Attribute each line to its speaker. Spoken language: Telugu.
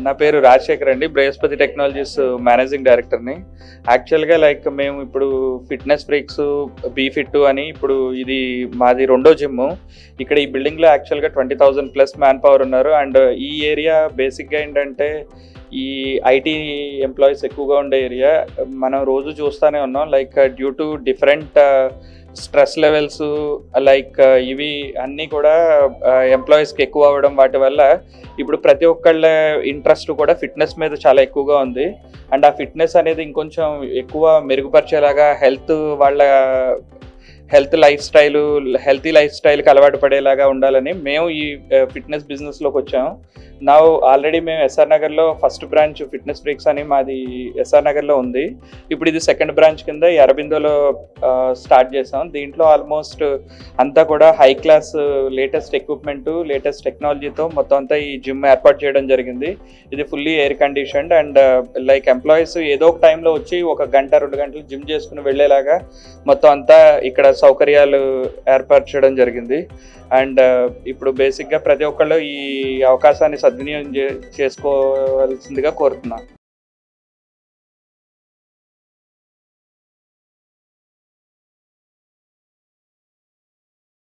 Speaker 1: నా పేరు రాజశేఖర్ అండి బృహస్పతి టెక్నాలజీస్ మేనేజింగ్ డైరెక్టర్ని యాక్చువల్గా లైక్ మేము ఇప్పుడు ఫిట్నెస్ బ్రేక్స్ బీ ఫిట్ అని ఇప్పుడు ఇది మాది రెండో జిమ్ ఇక్కడ ఈ బిల్డింగ్లో యాక్చువల్గా twenty thousand plus manpower ఉన్నారు అండ్ ఈ ఏరియా బేసిక్గా ఏంటంటే ఈ ఐటీ ఎంప్లాయీస్ ఎక్కువగా ఉండే ఏరియా మనం రోజు చూస్తూనే ఉన్నాం like due to different stress levels like ఇవి అన్నీ కూడా ఎంప్లాయీస్కి ఎక్కువ అవ్వడం వాటి వల్ల ఇప్పుడు ప్రతి ఒక్కళ్ళ ఇంట్రెస్ట్ కూడా ఫిట్నెస్ మీద చాలా ఎక్కువగా ఉంది అండ్ ఆ ఫిట్నెస్ అనేది ఇంకొంచెం ఎక్కువ మెరుగుపరిచేలాగా హెల్త్ వాళ్ళ హెల్త్ లైఫ్ స్టైల్ హెల్తీ లైఫ్ స్టైల్కి అలవాటు పడేలాగా ఉండాలని మేము ఈ ఫిట్నెస్ బిజినెస్లోకి వచ్చాము నా ఆల్రెడీ మేము ఎస్ఆర్ నగర్లో ఫస్ట్ బ్రాంచ్ ఫిట్నెస్ బ్రేక్స్ అని మాది ఎస్ఆర్ నగర్లో ఉంది ఇప్పుడు ఇది సెకండ్ బ్రాంచ్ కింద ఈ అరబిందోలో స్టార్ట్ చేసాం దీంట్లో ఆల్మోస్ట్ అంతా కూడా high class latest equipment latest టెక్నాలజీతో మొత్తం అంతా ఈ జిమ్ ఏర్పాటు చేయడం జరిగింది ఇది fully air conditioned and like employees ఏదో ఒక టైంలో వచ్చి ఒక గంట రెండు గంటలు జిమ్ చేసుకుని వెళ్ళేలాగా మొత్తం అంతా ఇక్కడ సౌకర్యాలు ఏర్పరచడం జరిగింది అండ్ ఇప్పుడు బేసిక్గా ప్రతి ఒక్కళ్ళు ఈ అవకాశాన్ని సద్వినియోగం చే- చేసుకోవాల్సిందిగా కోరుతున్నాను